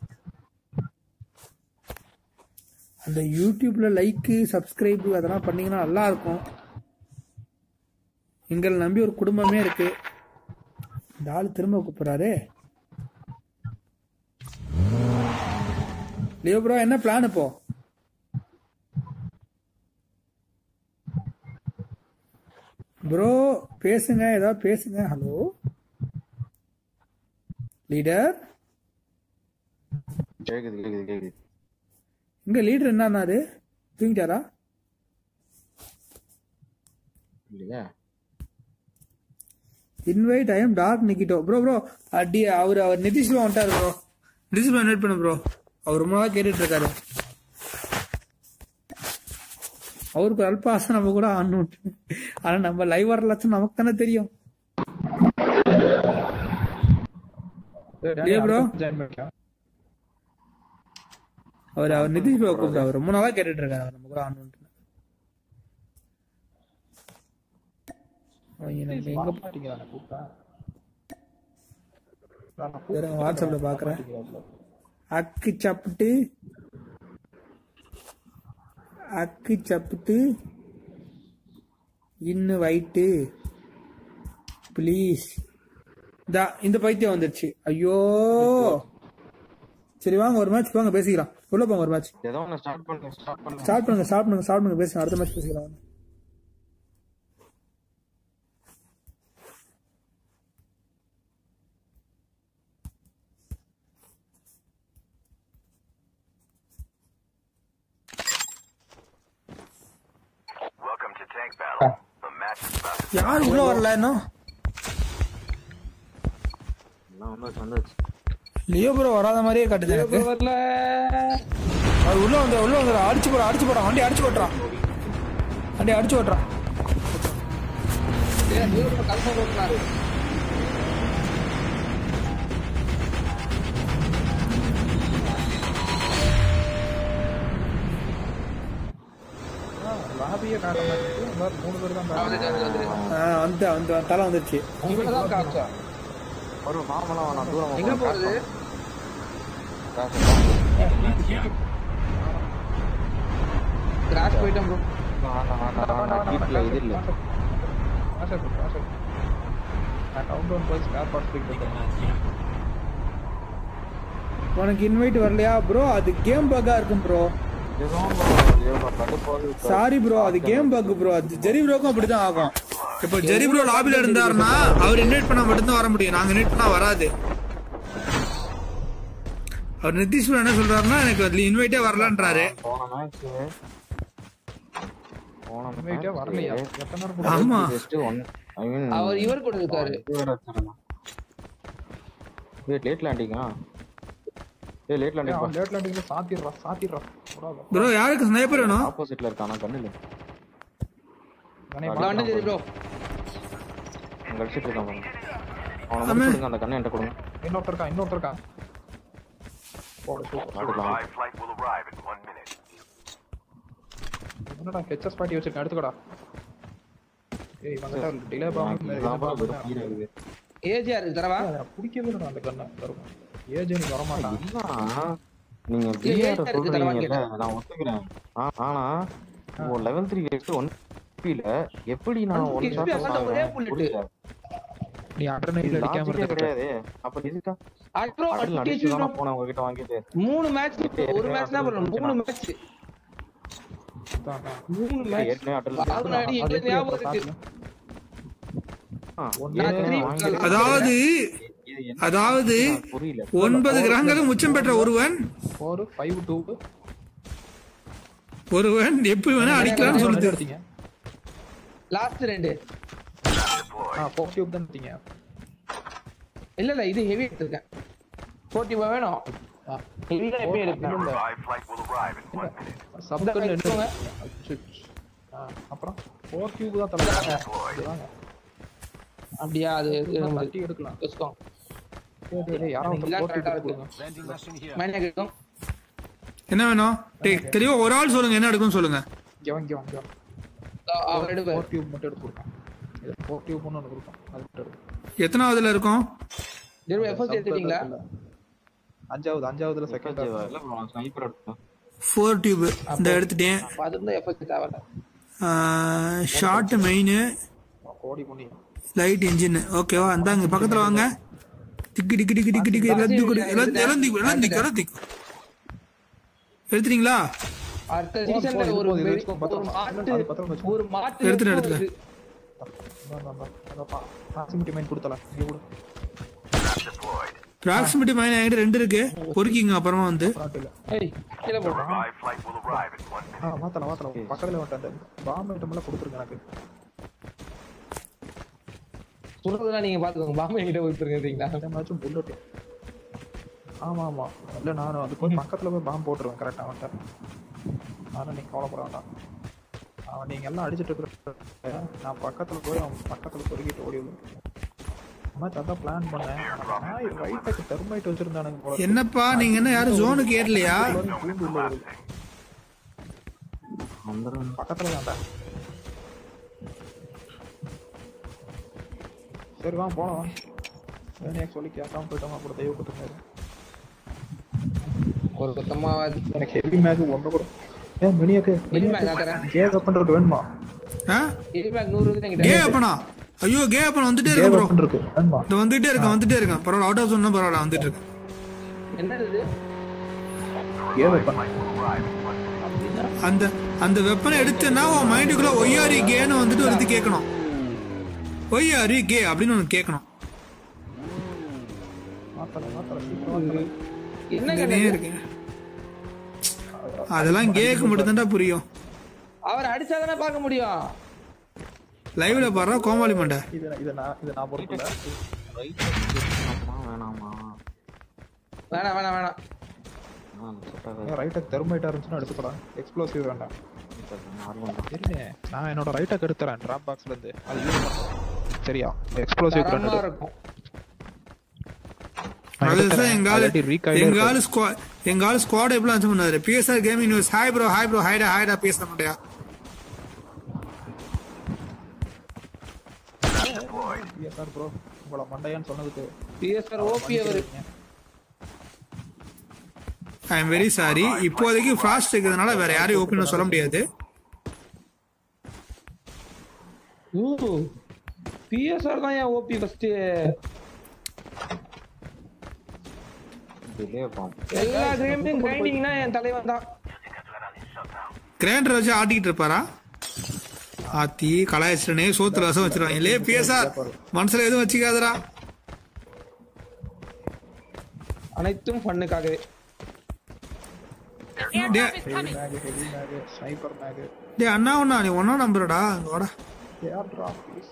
அந்த யூடியூப்ல லைக்கு சப்ஸ்கிரைப் அதெல்லாம் பண்ணீங்கன்னா நல்லா இருக்கும் எங்களை நம்பி ஒரு குடும்பமே இருக்கு இந்த ஆள் திரும்ப கூப்பிடுறாரு லியோ ப்ரோ என்ன பிளான் இப்போ ப்ரோ பேசுங்க ஏதாவது பேசுங்க ஹலோ லீடர் கேக்குது கேக்குது கேக்குது இங்க லீடர் என்னன்னாரு தூங்கிட்டாரா இல்லையா இன்வைட் ஐ எம் டார்க் நிக்கிட்டோ ப்ரோ ப்ரோ அடி அவர் அவர் நிதிஷ் ப்ரோ வந்துட்டாரு ப்ரோ நிதிஷ் ப்ரோ இன்வைட் பண்ணு ப்ரோ அவர் ரொம்ப நாளா கேட்டுட்டு இருக்காரு அவருக்கு அல்ப ஆசை நம்ம கூட ஆடணும் ஆனா நம்ம லைவ் வர லட்சம் நமக்கு தானே தெரியும் இல்லையா bro? ஜாயின் பண்ணிக்கலாம் அவர் அவர் நிதிஷ் ப்ரோ கூப்பிட்டு அவர் ரொம்ப நாளா கேட்டுட்டு இருக்காரு அவர் நம்ம கூட ஆடணும் அவங்க நம்ம எங்க மாட்டீங்களா கூப்பிட்டா இருங்க, வாட்ஸ்அப்ல பாக்குறேன் அக்கு சப்பிட்டு அக்கு சப்பிட்டு இன்னும் வைட்டு ப்ளீஸ் தா இந்த பைத்தியம் வந்துருச்சு ஐயோ சரி வாங்க ஒரு மேட்ச் வாங்க பேசிக்கலாம் உள்ள போங்க ஒரு மேட்ச் ஏதோ ஒன்று ஸ்டார்ட் பண்ணுங்க ஸ்டார்ட் பண்ணுங்க ஸ்டார்ட் பண்ணுங்க ஸ்டார்ட் பண்ணுங்க ஸ்டார்ட் பண்ணுங்க பேசுங்க அடுத்த மேட்ச் பேசிக்கலாம் வாங்க. Welcome to Tank Battle. The match is about to யாரும் உள்ள வரல இன்னும் எல்லாம் வந்துச்சு வந்துச்சு லியோ ப்ரோ வராத மாதிரியே காட்டுது எனக்கு வரல அவர் உள்ள வந்து உள்ள வந்து அடிச்சு போறான் அடிச்சு போறான் வண்டி அடிச்சு ஓட்டுறான் வண்டி அடிச்சு ஓட்டுறான் லாபியே காட்ட மாட்டேங்குது எல்லாரும் மூணு பேர் தான் காட்டுறாங்க. ஆ, வந்து வந்து தலை வந்துருச்சு ஒரு மாமலாம் வேணாம் தூரம் எங்க போகுது கிராஷ் போயிட்டோம் ப்ரோ வீட்டில் இது இல்லை ஆசை ஆசை நான் கவுண்ட் டவுன் போய் ஸ்பேர் பார்ட்ஸ் போயிட்டு இருக்கேன் உனக்கு இன்வைட் வரலையா ப்ரோ அது கேம் பக்கா இருக்கும் ப்ரோ சாரி ப்ரோ அது கேம் பக் ப்ரோ அது ஜெரி ப்ரோக்கும் அப்படிதான் ஆகும் இப்போ ஜெரி ப்ரோ லாபில இருந்தாருன்னா அவர் இன்வைட் பண்ணா மட்டும்தான் வர முடியும் நாங்க இன்வைட் பண்ணா வராது அவர் நிதிஷ் ப்ரோ என்ன சொல்றாருன்னா எனக்கு அதுல இன்வைட்டே வரலன்றாரு போன மேட்ச் போன இன்வைட்டே வரலையா எத்தனை நேரம் ஆமா. ஜஸ்ட் ஒன் ஐ மீன் அவர் இவர் கூட இருக்காரு வெயிட் லேட் லேண்டிங்கா ஏய் லேட் லேண்டிங் அவன் லேட் லேண்டிங்ல சாத்திடுறா சாத்திடுறா விடாத. ப்ரோ யாருக்கு ஸ்னைப்பர் வேணும் ஆப்போசிட்ல இருக்கானா கண்ணுல கணே நான் வந்து சரி ப்ரோ அங்க அடிச்சிட்டு இருக்கான் பாருங்க அவனை முடிச்சு கொடுங்க அந்த கண்ணை என்கிட்ட கொடுங்க இன்னொருத்தர் இருக்கான் இன்னொருத்தர் இருக்கான் போடு சூப்பர் பாத்துக்கலாம் Live flight will arrive in one minute. என்னடா ஹெச்எஸ் பாட்டி வச்சிருக்கேன் எடுத்துக்கடா ஏய் வந்துட்டா டிலே இதான்பா பாவம் வெறும் fire ஆகுது. ஏஜிஆர் தரவா பிடிக்கவே இல்லடா அந்த கண்ணை தரும் ஏஜ் நீ வர மாட்டான் இல்ல, நீங்க இல்ல, பிஆர் ஏன் இருக்கு தரவா சொல்றீங்கல்ல கேட்டேன். நான் ஒத்துக்கிறேன் ஆ- ஆனா லெவல் த்ரீ வேஸ்ட் ஒன் ல எப்படி நான் One ஒன் XP ஷாட் அசால்ட்டா ஒரே bullet. புரியல நீ அட்ரனைட்ல அடிக்காம லாஜிக்கே இருக்க கிடையாது அப்ப இதுக்கா அப்புறம் அடிச்சு அடிச்சு அடிச்சு தானே போனேன் உங்ககிட்ட வாங்கிட்டு மூணு மேட்ச் ஒரு மேட்ச் தான் பண்ணணும் மூணு மேட்ச் மூணு மேட்ச் ஏற்கனவே அட்டல் அதனாடி எங்களுக்கு ஞாபகம் இருக்கு நான் three- அதாவது அதாவது புரியல ஒன்பது கிரகங்களும் உச்சம் பெற்ற ஒருவன் ஃபோர் ஃபைவ் டூ ஒருவன் எப்படி வேணா அடிக்கலாம்னு சொல்லுது எடுத்தீங்க லாஸ்ட் ரெண்டு ஆ ஃபோர் டியூப் தான் எடுத்தீங்க இல்ல இல்ல இது ஹெவி எடுத்திருக்கேன் ஃபோர்ட்டி வேணும் ஹெவி தான் எப்பயும் எடுக்கணும் Live flight will arrive in one minute. சப்கல் இந்த எடுத்துக்கோங்க. அப்புறம் ஃபோர் டியூப் தான் தரலாம் இதுதாங்க அப்படியா அது தட்டி எடுக்கலாம் வச்சுக்கோங்க டேய், டேய், டேய், யாரோ இதெல்லாம் ஒருத்தர் correct ஆ ஃபோர் இருக்கு. கொடுங்க மைனஸ் இருக்கும் என்ன வேணும் டேய் தெளிவா ஒரு ஆள் சொல்லுங்க என்ன எடுக்கும் சொல்லுங்க இங்க வாங்க இங்க வாங்க அவர் எடுப்பாரு ஃபோர் டியூப் மட்டும் எடுத்து கொடுப்பேன் இது ஃபோர் டியூப் ஒன்று கொடுப்பேன் அது மட்டும் எடுக்கும் எத்தனாவதுல இருக்கும் திரும்ப எஃப்எஸ் எடுத்துட்டீங்களா அஞ்சாவது அஞ்சாவதுல செகண்ட் ஸ்னைப்பர் எடுத்தேன் ஃபோர் டியூப் இந்த எடுத்துட்டேன் அப்ப அது இருந்தா எஃப்எஸ் தேவையில்ல ஷார்ட் மெயின் கோடி பண்ணி லைட் இன்ஜின் ஓகேவா அந்தாங்க பக்கத்துல வாங்க டிக்கு டிக்கு டிக்கு டிக்கு டிக்கு எல்லாம் தூக்கு எல்லாம் எல்லாம் தூக்கு எல்லாம் தூக்கு எல்லாம் தூக்கு எடுத்துட்டீங்களா அடுத்த சீசன்ல ஒரு இது பெரிய- வச்சுக்கோ, பத்திரம். ஒரு மாட்டு அது பத்திரம் வச்சுக்கோ. ஒரு மாட்டு எடுத்துட்டு, வெப்பம் எடுத்துட்டு. இருக்கு. ப்ராக்சிமிட்டி மைன் கொடுத்தலாம் இங்க கொடு ப்ராக்சிமிட்டி மைன் என்கிட்ட ரெண்டு இருக்கு பொறுக்கிங்க அப்புறமா வந்து ஃப்ராட் இல்ல ஏய் கீழே போடுறோம் Live flight will arrive in one minute. ஆ மாத்தலாம் மாத்தலாம் பக்கத்துல வந்துட்டு அந்த பாம்பு ஐட்டம் எல்லாம் கொடுத்துருங்க எனக்கு சொல்றதெல்லாம் நீங்க பாத்துக்கோங்க பாம்பு என்கிட்ட போயிருக்கீங்களா ஏதாச்சும் புல்லட் ஆமா ஆமா இல்ல நான் அது போய் பக்கத்துல போய் பாம்பு போட்டுருவேன் கரெக்டா அவன்கிட்ட ஆனா நீங்க கவலைப்பட வேண்டாம் அவன் நீங்க எல்லாம் அடிச்சிட்டு இருக்கிற நான் பக்கத்துல போய் அவன் பக்கத்துல பொறுக்கிட்டு ஓடி விடுவேன் அம்மா அதான் பிளான் பண்ணேன் நாய் ரைட்டுக்கு தெர்மைட் வச்சிருந்தானுங்க போல என்னப்பா நீங்க என்ன யாரும் ஜோனுக்கு ஏறலையா பூண்டு உள்ள வருது வந்துடும் பக்கத்துல வேண்டாம் சரி வா போலாம் வேணையா சொல்லி கேட்காம போயிட்டோம் அப்புறம் தெய்வ கொடுத்துருந்தாரு ஒரு சுத்தமா எனக்கு ஹெவி மேக் ஒன்று கூட ஏன் மினியாக்கு ஹெவி மேக் நான் தரேன் கே வெப்பன் இருக்கு வேணுமா ஆ ஹெவி மேக் நூறு இருக்கு கே என்கிட்ட அப்பனா ஐயோ கே அப்பனா வந்துட்டே கே இருக்கு ப்ரோ வெப்பன் இருக்கு வேணுமா இந்த வந்துட்டே இருக்கேன் வந்துட்டே இருக்கேன் பரவாயில்ல அவுட் ஆஃப் சொன்னா பரவாயில்ல வந்துட்டு இருக்கேன் என்னது இது கே வெப்பன் அந்த அந்த வெப்பனை எடுத்தேன்னா உன் மைண்டுக்குள்ள ஒய்யாரி கேன்னு வந்துட்டு ஒரு இது கேட்கணும் ஒய்யாரி கே அப்படின்னு ஒன்று கேட்கணும் மாத்தல மாத்தல சீக்கிரம் மாத்தல என்ன இங்கனே கண்ணு இருக்கேன் அதெல்லாம் கேக்கு மட்டும்தான்டா புரியும் அவர் அடிச்சாதானே பார்க்க முடியும் லைவ்ல பாடுறா கோமாளி மண்டை இது இது நான் இது நான் பொறுப்பு இல்ல வேணாமா வேணாம் வேணாம் வேணாம் ஆ, set ஆகாது. ஏன் ரைட்டுக்கு தெர்மைட்டா இருந்துச்சுன்னா எடுத்துக்கலாம் எக்ஸ்ப்ளோசிவ் வேண்டாம் normal தான். சரிண்ணே நான் என்னோட ரைட்டுக்கு எடுத்துறேன் டிராப் பாக்ஸ்ல இருந்து அது use பண்ணலாம். சரியா எக்ஸ்ப்ளோசிவ் தரமா இருக்கும் அதுதான் எங்க ஆளு ரீகாயில் எங்க ஆளு ஸ்குவா எங்க ஆளு ஸ்குவாட் எப்படி அனுப்பிச்சு பண்ணாரு BSR gaming news hi bro hi bro ஹைடா ஹைடா பேச மாட்டியா பிஎஸ்ஆர் ப்ரோ உங்களோட மண்டையான்னு சொன்னதுக்கு பிஎஸ்ஆர் ஓபி அவர் ஐ எம் வெரி சாரி இப்போதைக்கு ஃபாஸ்ட் இருக்கிறதுனால வேற யாரையும் ஓப்பன் சொல்ல முடியாது ஓ பிஎஸ்ஆர் தான் ஏன் ஓபி ஃபர்ஸ்ட் delay bomb. எல்லா கேமையும் கிரைண்டிங்னா என் தலைவன் தான் கிரைண்டர் வச்சு ஆட்டிக்கிட்டு இருப்பாரா ஆத்தி கலாய்ச்சிட்டனே சோத்துல ரசம் வச்சிருவாங்க இல்லையே பிஎஸ்ஆர் மனசுல எதுவும் வச்சுக்காதடா அனைத்தும் ஃபண்ணுக்காகவே The airdrop is coming. Mag heavy mag sniper mag டேய் அண்ணா ஒண்ணா நீ ஒன்னா நம்புறடா அங்க வாடா ஏர் டிராப் ப்ளீஸ்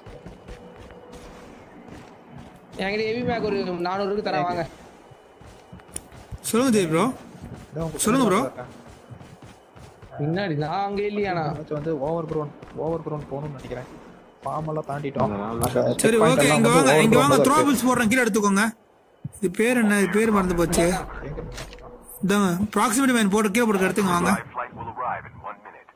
என்கிட்ட ஹெவி மேக் ஒரு நானூறு இருக்கு தரேன் வாங்க சொல்லுங்க ஜெய் ப்ரோ சொல்லுங்க ப்ரோ பின்னாடி நான் அங்க இல்லையாண்ணா மேட்ச் வந்து ஓவர் க்ரௌண்ட் ஓவர் க்ரௌண்ட் போகணும்னு நினைக்கிறேன் ஃபார்ம் எல்லாம் தாண்டிட்டோம் அங்க சரி check point ஓகே எல்லாம் இங்க வந்து வாங்க over இங்க ground வாங்க தான் த்ரோ இருக்கு. பில்ஸ் போடுறேன் கீழே எடுத்துக்கோங்க இது பேர் என்ன இது பேர் மறந்து போச்சு இதாங்க ப்ராக்சிமிட்டி மைன் போட்டு கீழே போட்டு எடுத்துங்க வாங்க Live flight will arrive in one minute.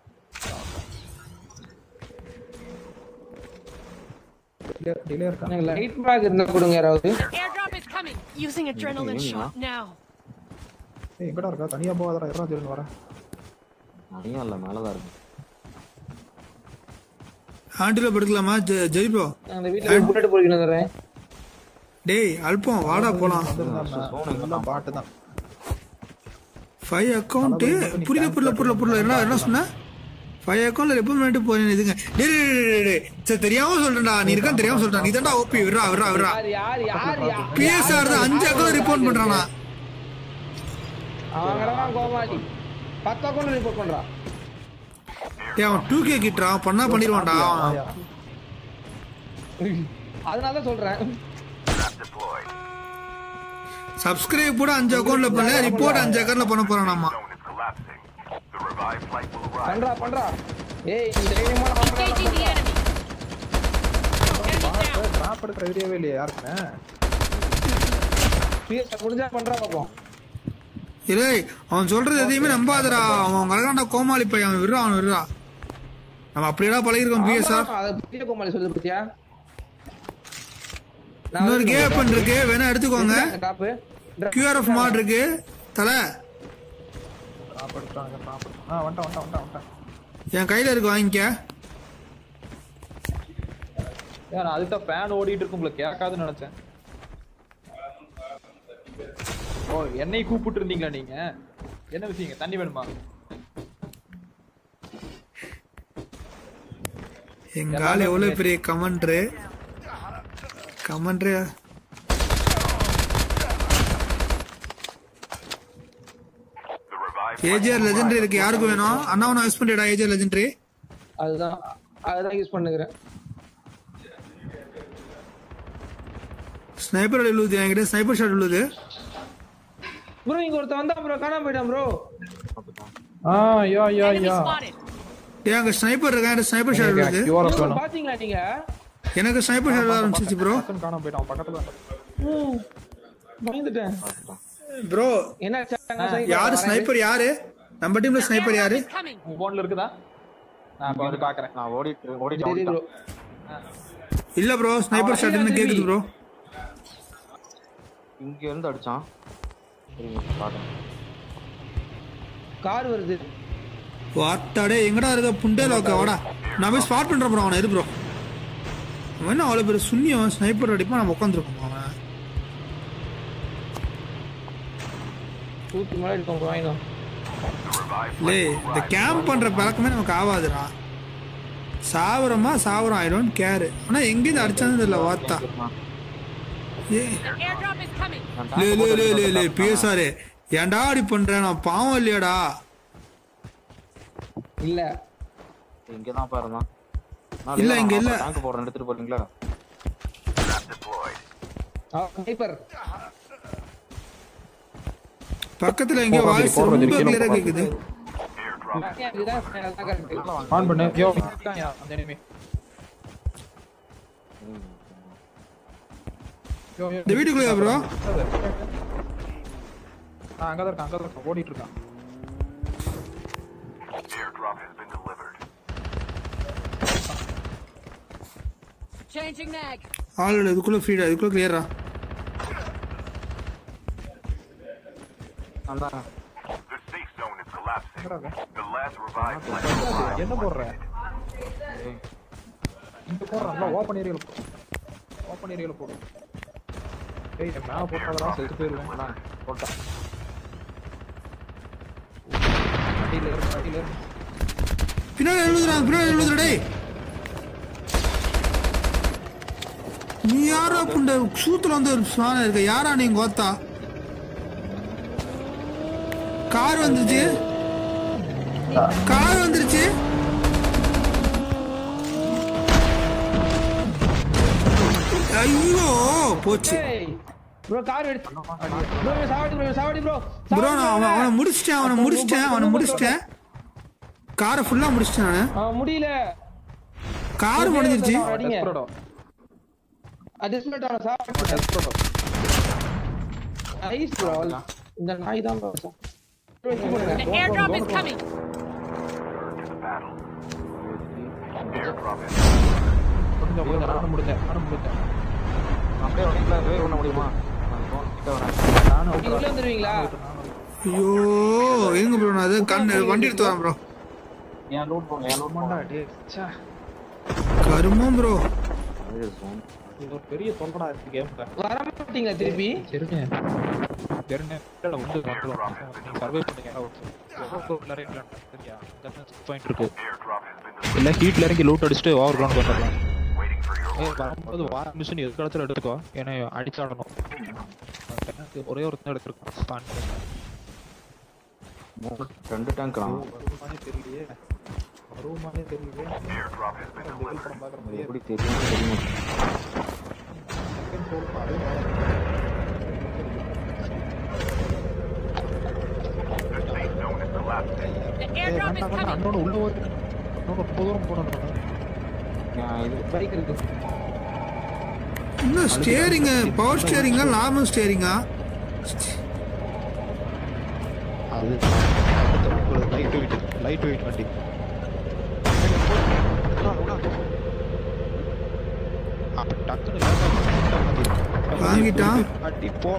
Delay இருக்கா எனக்கு லைட் பேக் இருந்தா கொடுங்க யாராவது Airdrop is coming. Using adrenaline shot now. ஏய் எங்கடா இருக்கா தனியா போகாதடா இரா ஜெருன்னு வரேன் நிறைய இல்ல மேலதான் இருக்கு ஆண்டில படுக்கலாமா ஜெ- ஜெய் ப்ரோ நான் அந்த வீட்டுல புல்லட் பொறுக்கிட்டு தரேன் டேய் அல்பம் வாடா போலாம் எல்லாம் பாட்டு தான் ஃபைவ் அக்கௌண்ட் புரியல புரியல புரியல புரியல என்ன என்ன சொன்ன ஃபைவ் அக்கௌண்ட்ல ரெப்பமெண்ட் போய் இதுங்க டேய் டேய், டேய், டேய், டேய். சரி தெரியாம சொல்றேன்டா நீ இருக்கான்னு தெரியாம சொல்றேன் நீ தான்டா ஓபி விட்றா விட்றா விட்றா யார் யார் யார் யார் பிஎஸ்ஆர் தான் அஞ்சு அக்கௌண்ட் ரிப்போர்ட் பண்றானா அவங்கதான் கோமாளி பத்து அக்கௌண்ட் ரிப்போர்ட் பண்றான் டேய் அவன் டூ கே கிட்டுறான் பண்ணா பண்ணிடுவான்டா அதனால தான் சொல்றேன் Trap deployed. சப்ஸ்கிரைப் கூட அஞ்சு அக்கௌண்ட்ல பண்ணல ரிப்போர்ட் அஞ்சு அக்கௌண்ட்ல பண்ண போறானாமா Zone is collapsing. The revived flight will arrive. பண்றா பண்றா ஏய் நீ தைரியமா Engaging the enemy. Enemy down. Drop எடுக்கிற ஐடியாவே இல்லையா யாருக்குண்ணே பிஎஸ் முடிஞ்சா பண்றா பாப்போம் இல்லை அவன் சொல்றது எதையுமே நம்பாதடா அவன் கலகாண்டா கோமாளி பையன் அவன் விடுறான் அவன் விடுறான் நம்ம அப்படியேடா பழகிருக்கோம் பிஎஸ்ஆர் ஆமா, அது பெரிய கோமாளி சொல்லு பத்தியா இன்னொரு கேப்பன் இருக்கு வேணா எடுத்துக்கோங்க டாப்பு கியூஆர்எஃப் மாட் இருக்கு தலை டிராப் எடுத்துட்டாங்க டிராப் ஆ வந்துட்டான் வந்துட்டான் வந்துட்டான் வந்துட்டான் என் கையில இருக்கு வாங்கிக்க ஏன் நான் அதுக்கு தான் ஃபேன் ஓடிட்டு இருக்கு உங்களுக்கு கேட்காதுன்னு நினைச்சேன் ஓ என்னை கூப்பிட்டு இருந்தீங்களா நீங்க என்ன விஷயங்க தண்ணி வேணுமா எங்க ஆள் எவ்வளவு பெரிய கமெண்ட்ரு கமெண்ட்ரு The revived ஏஜிஆர் லெஜெண்டரி இருக்கு யாருக்கு வேணும் அண்ணாவும் யூஸ் பண்ணிடா ஏஜிஆர் லெஜெண்டரி அதுதான் அதுதான் யூஸ் பண்ணுகிறேன் ஸ்னைப்பர் விழுது என்கிட்ட ஸ்னைப்பர் ஷாட் விழுது ப்ரோ இங்க ஒருத்தன் வந்தா ப்ரோ காணாம போயிட்டான் ப்ரோ ஆ yeah yeah Enemy yeah spotted. ஏன் அங்க ஸ்னைப்பர் இருக்கா என்கிட்ட ஸ்னைப்பர் ஷாட் விழுது கியூஆர்எஸ் வேணும் பாத்தீங்களா நீங்க எனக்கு ஸ்னைப்பர் ஷாட் ஆரம்பிச்சிச்சு ப்ரோ பக்கத்துல காணாம போயிட்டான் அவன் பக்கத்துல ம், பயந்துட்டேன் ப்ரோ என்ன யாரு ஸ்னைப்பர் யாரு நம்ம டீம்ல ஸ்னைப்பர் யாரு Is coming. உன் போன்ல இருக்குதா நான் இப்ப வந்து பாக்குறேன் நான் ஓடிட்டு ஓடிட்டு சரி ப்ரோ வந்துட்டான். இல்ல ப்ரோ ஸ்னைப்பர் ஷாட் என்ன கேக்குது ப்ரோ இங்க இருந்து அடிச்சான் இருங்க, பாக்குறேன் கார் வருது வாட்டாடே எங்கடா இருக்க புண்டே லோக்க வாடா நான் போய் ஸ்பாட் பண்றேன் ப்ரோ அவனை இரு ப்ரோ அவன் என்ன அவ்வளவு பெரிய சுண்ணியம் ஸ்னைப்பர் அடிப்பா நம்ம உட்காந்துருக்கோம் அவன் தூக்கி மேல எடுக்கோங்க வாங்கிடும் லே இந்த கேம்ப் பண்ற பழக்கமே நமக்கு ஆகாதுடா சாவரமா சாவரம் ஐ டோன்ட் கேர் ஆனா எங்கேருந்து அடிச்சான்னு தெரியல வாத்தா ஏ The airdrop is coming. லே லே லே லே லே பிஎஸ்ஆர் ஏன்டா அப்படி பண்ற நான் பாவம் இல்லையாடா இல்ல இங்கதான் பாருங்க நான் இல்ல, இங்க இல்ல. டேங்க் போடுறேன் எடுத்துட்டு போறீங்களா trap deployed. ஸ்னைப்பர் பக்கத்துல எங்கேயோ வாய்ஸ் ரொம்ப கிளியரா கேக்குது Airdrop இதுதான் கரெக்ட் ஆன் பண்ணு யோ இருக்கான் யா அந்த enemy யோ யோ இந்த வீட்டுக்குள்ளயா ப்ரோ ஆ அங்கதான் இருக்கான் அங்கதான் இருக்கான் ஓடிட்டு இருக்கான் airdrop has been delivered. Changing mag. ஆள் இதுக்குள்ள ஃப்ரீடா இதுக்குள்ள கிளியரா அதான் The safe zone is collapsing. எங்கடா The last revived flight will arrive. என்ன போடுற இங்க போடுறான்ல ஓப்பன் ஏரியால போ ஓப்பன் ஏரியால போடு ஏய் நான் மேல போட்டாதான் செத்து போயிருவேன் அதான், போட்டான் அடியில இருக்கு அடியில இருக்கு பின்னாடி எழுதுறான் பின்னாடி எழுதுற டேய் நீ யாரா புண்ட சூத்துல வந்து ஒரு சாணம் இருக்க யாரா நீ கோத்தா கார் வந்துருச்சு கார் வந்துருச்சு ஐயோ போச்சு ப்ரோ கார் எடுத்து ப்ரோ சாவடி ப்ரோ சாவடி ப்ரோ ப்ரோ நான் அவனை அவனை முடிச்சிட்டேன் அவனை முடிச்சிட்டேன் அவனை முடிச்சிட்டேன் காரை ஃபுல்லா முடிச்சிட்டேன் நானு அவன் முடியல கார் முடிஞ்சிருச்சு அடிங்க Desperado. டிஸ்பிளேட் அவன சாவடி ஐஸ் ப்ரோ இந்த நாய் தான் bro The airdrop is coming. முடிஞ்ச முடிஞ்ச நானும் முடிஞ்சேன் நானும் முடிஞ்சேன் அப்படியே உடைக்கல ரிவைவ் பண்ண முடியுமா நான் இப்போ கிட்ட வரேன் நானும் நீங்க உள்ள வந்துருவீங்களா ஐயோ எங்க ப்ரோ நான் அது கண்ணு வண்டி எடுத்து வரேன் ப்ரோ என் லூட் போங்க என் லூட் ஆமாண்டா டேய் ச்சே கருமம் ப்ரோ இது ஒரு பெரிய தொல்லைடா இருக்கு கேம்ல வர மாட்டீங்களா திருப்பி சரிங்க தெரிஞ்ச இல்ல வந்து வந்துரும் நீ சர்வை பண்ணுங்க எவ்வளவு உள்ளார இல்ல சரியா பாயிண்ட் இருக்கு இல்ல ஹீட்ல இறங்கி லூட் அடிச்சுட்டு ஓவர் கிரவுண்ட் வந்துடலாம் ஏய் வரும்போது வார் மிஷின் எதுக்கு இடத்துல எடுத்துக்கோ ஏன்னா அடிச்சாடணும் எனக்கு ஒரே ஒரு தான் எடுத்துருக்கோம் ஸ்பான் ரெண்டு டேங்க் வருமானே தெரியலையே வருமானே தெரியலையே வெயில் படம் பார்க்குற மாதிரியே எப்படி தெரியும் தெரியும் செகண்ட் ஃப்ளோர் பாரு The ஏய் airdrop is வேண்டாம் வேண்டாம் coming. அண்ணோட உள்ள ஒரு அண்ணோட ரொம்ப தூரம் போகணும் நான் இது பைக் இருக்கு இன்னும் ஸ்டியரிங் பவர் ஸ்டியரிங்கா நார்மல் ஸ்டியரிங்கா அது லைட் வெயிட் லைட் வெயிட் வண்டி அப்ப டக்குனு வாங்கிட்டான். அடி போ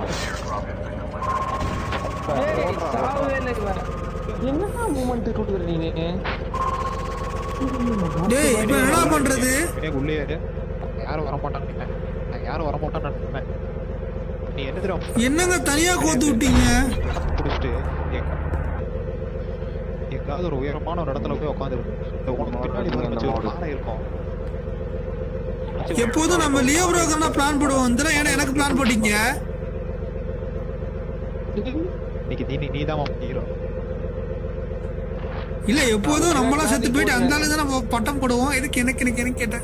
ஏய் சாவவே இல்லை இவன் என்னடா மூமெண்ட் கொடுக்குற நீ டேய் இப்போ என்னடா பண்றது எனக்கு உள்ளே இரு. யாரும் வர மாட்டான்னு நினைப்பேன். நான் யாரும் வர மாட்டான்னு நினைப்பேன். நீ என்ன தெரியும் என்னங்க தனியா கோத்து விட்டீங்க பிடிச்சிட்டு எங்க- எங்காவது ஒரு உயரமான ஒரு இடத்துல போய் உட்காந்துரு உனக்கு பின்னாடி பாருங்க ஒரு பாறை இருக்கும் எப்போதும் நம்ம லியோ ப்ரோக்கர் தான் பிளான் போடுவோம் இந்த ஏன்னா எனக்கு பிளான் போட்டீங்க இன்னைக்கு நீ நீ தான் ஹீரோ இல்ல எப்போதும் நம்மளாம் செத்து போயிட்டு அந்த ஆளு தான் நம்ம பட்டம் போடுவோம் எதுக்கு எனக்கு எனக்கு எனக்கு கேட்டேன்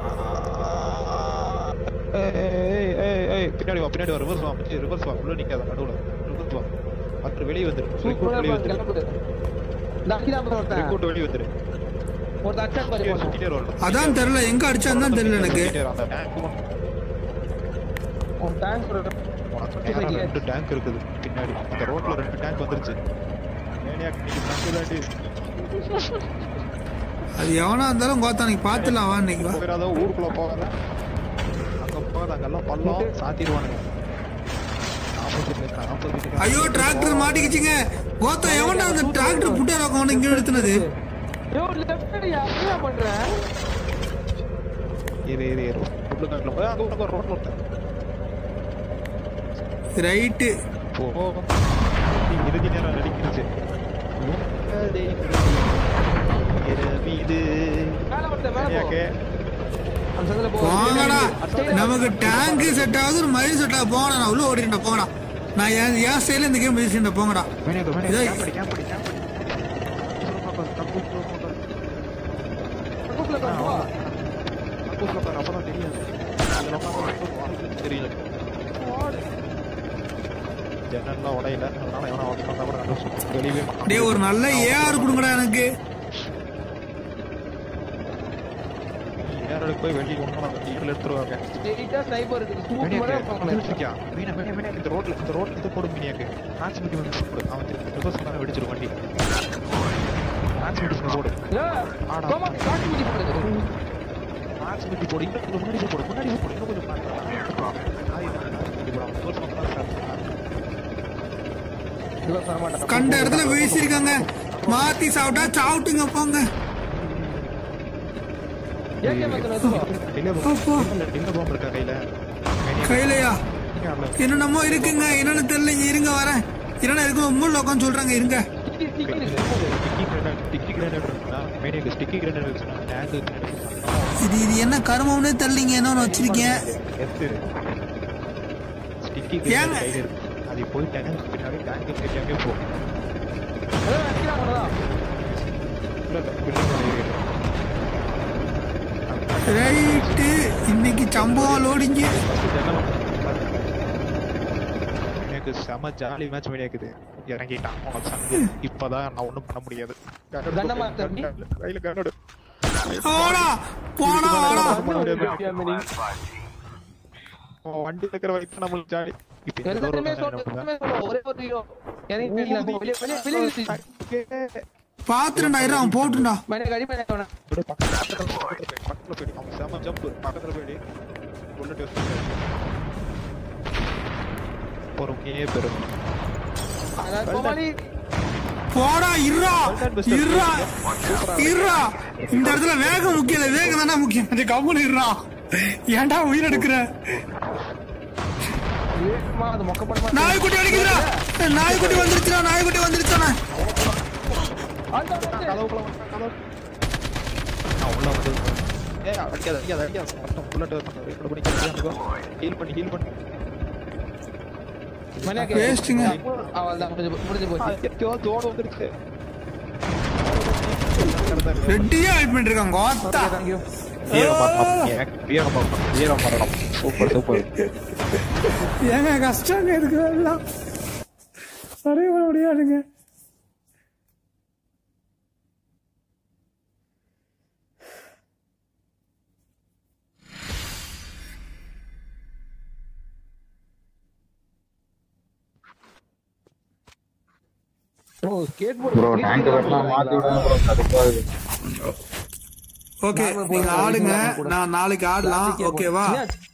ஏய் ஏய் ஏய் பின்னாடி வா பின்னாடி வா ரிவர்ஸ் வா மச்சி ரிவர்ஸ் வா உள்ள நிக்காத நடுவுல ரிவர்ஸ் வா மற்ற வெளியே வந்துரு ரிக்ரூட் வெளியே வந்துரு கிளம்புது லக்கிதான் ப்ரோ ஒருத்தன் ரிக்ரூட் வெளியே வந்துரு ஒருத்தன் அட்டாக் பண்ணி போனான் சுத்திட்டே வரணும் அதான் தெரியல எங்க அடிச்சான்னு தான் தெரியல எனக்கு சுத்திட்டே வர. அந்த டேங்க் உன் டேங்க் ப்ரோ உனக்கு நேரா ரெண்டு டேங்க் இருக்குது பின்னாடி அந்த ரோட்ல ரெண்டு டேங்க் வந்துருச்சு மேனியாக் நீங்க தங்குதாண்டி அது எவனா இருந்தாலும் கோத்தா நீ பாத்துலாம் வா இன்னைக்கு வா போயிடாத ஊருக்குள்ள போகாத அங்க போகாத அங்கெல்லாம் பள்ளம் சாத்திடுவானுங்க ஆப்போசிட்ல இருக்க ஆப்போசிட் ஐயோ டிராக்டர் மாட்டிக்கிச்சுங்க கோத்தா எவன்டா அந்த டிராக்டர் புட்டர் உட்காந்து இங்க நிறுத்தினது யோ லெஃப்ட் அடியா என்ன பண்ற ஏறு ஏறு ஏறு உள்ள காட்டுல போய் அங்க உனக்கு ஒரு ரோட்ல ஒருத்தன் ரைட்டு போ நீ இறுதி நேரம் நடிக்கிருச்சு இது மேல ஒருத்தன் மேல போ மேனியாக்கே அந்த சந்தில போ போங்கடா நமக்கு டேங்க் செட் ஆகுது ஒரு மயில் செட் ஆகுது போங்கடா நான் உள்ள ஓடிட்டேன் போங்கடா நான் என் என் சைடுல இந்த கேம் பேசிட்டேன் போங்கடா மேனியாக்கு இதோ- மேனியாக்கு கேம்படி கேம்படி கேம்படி பக்கத்துல உட்காரு, போ கக்கூஸ்ல பாரு அப்பதான் தெரியாது அதுல உட்காந்து தெரியல ஜன்னல்லாம் உடையல அதனால எவனா ஓடி வந்தா கூட கண்டுபிடிச்சு வெளியவே மாட்டான். டேய் ஒரு நல்ல ஏஆர் கொடுங்கடா எனக்கு நீ நேரா போய் வெளியே ஒன்றும் அந்த டீட்டில் எடுத்துருவாங்க ஸ்ட்ரெயிட்டா ஸ்னைப்பர் இருக்கு ஸ்மூத் மட்டும் வைப்பாங்களே வச்சிருக்கியா மீனா மீனா மீனா இந்த ரோட்ல இந்த ரோட்ல இது போடும் மீனியாக்கு டிரான்ஸ்மிட்டி வந்து போடு அவன் திருப்பி ரிவர்ஸ் பண்ண வெடிச்சிரு வண்டி டிரான்ஸ்மிட்டி போடு யோ கோமா காட்டி முடி போடுது டிரான்ஸ்மிட்டி போடு இன்னும் கொஞ்சம் முன்னாடி போய் போடு முன்னாடி போய் போடு இன்னும் கொஞ்சம் இவன் வர மாட்டான் கண்ட இடத்துல வீசிருக்காங்க மாத்தி சாப்பிட்டா சாப்பிட்டுங்க போங்க ஏகே மத்தன எடுத்துக்கோ அப்போ டின்னர் பாம்பு இருக்கா கையில கையிலையா கையில என்னென்னமோ இருக்குங்க என்னன்னு தெரியலங்க இருங்க வரேன் என்னென்ன இருக்கு மூணு உட்காந்து சொல்றாங்க இருங்க டிக்கி டிக்கி இருக்கு ஸ்டிக்கி கிரேனேட் ஸ்டிக்கி கிரேனேட் இருக்குன்னா மேனியாக்கு ஸ்டிக்கி கிரேனேட் இருக்குன்னா டேங்க் கிரேனேட் இது இது என்ன கருமம்னே தெரியலீங்க என்னன்னு வச்சிருக்கேன் எத்து ஸ்டிக்கி ஏங்க? கிரேனேட் கையில இருக்கு அது போய் டேங்க் பின்னாடி டேங்க் கிட்டே போ அதான் அடிக்கிறான் அவ்வளவுதான். இல்ல இல்ல பில்டிங் மேல ஏறிடு ரைட்டு இன்னைக்கு சம்பவம் லோடிங்க எனக்கு செம ஜாலி மேட்ச் இருக்குது இறங்கிட்டான் உனக்கு சண்டை. இப்பதான் நான் ஒண்ணும் பண்ண முடியாது கண்ணமா தம்பி. கையில கண்ணோடு போடா போடா போடா பண்ண முடியாது ஃபேமிலி. அவன் வண்டி இருக்கிற வரைக்கும் நம்மளுக்கு ஜாலி இப்ப இந்த ஒரு எல்லாருமே ஒரு சொல்லு, என்ன எல்லாருமே சொல்லு. ஒரே ஒரு ஹீரோ. இறங்கி போயிடலாம். வெளியே வெளியே வெளியே நிறுத்தி. பண்ண? பாத்துருண்டா இரு அவன் போட்டுண்டா மேலே அடி மேலே அவனை. அப்படியே பக்கத்துல பக்கத்துல பக்கத்துல போயிடு பக்கத்துல போயிடு அவன் செம ஜம்ப் பக்கத்துல போயிடு புல்லட் யூஸ் பொறுமையே பெரும் அதான் கோமாளி. போடா இருடா இருடா இருடா இந்த இடத்துல வேகம் முக்கியம் இல்ல வேகம் தானே முக்கியம் கொஞ்சம் கம்முன்னு இருடா ஏன்டா உயிர் எடுக்கிற வேகமா அது மொக்க பண்ண மாட்டேன். நாய்க்குட்டி அடிக்குதுடா நாய்க்குட்டி வந்துருச்சுடா நாய்க்குட்டி வந்துருச்சுடா அந்த வந்து. கதவுக்குள்ள வந்து கதவு நான் உள்ள வந்து ஏய் அடிக்காத அடிக்காத அடிக்காத மட்டும் புல்லட் ரீலோட் பண்ணி ஹீல் பண்ணி ஹீல் பண்ணி மணியாக்கு. வேஸ்ட்டுங்க. அவ்வளவுதான் முடிஞ்சு போ- முடிஞ்சு போச்சு ஐயோ தோடு வந்துருச்சு ரெட்டியா வெயிட் பண்ணிட்டு இருக்காங்க கோத்தா தேங்க்யூ வீர மரணம் வீர மரணம் வீர மரணம் சூப்பர் சூப்பர் ஏங்க கஷ்டங்க இருக்கு எல்லாம் சரி பண்ண முடியாதுங்க ஓ ஸ்கேட் போர்டு ப்ரோ டேங்க் வெட்டலாம் மாத்தி விடுங்க ப்ரோ கடுப்பாகுது ஓகே நீங்க ஆடுங்க நான் நாளைக்கு ஆடலாம் ஓகேவா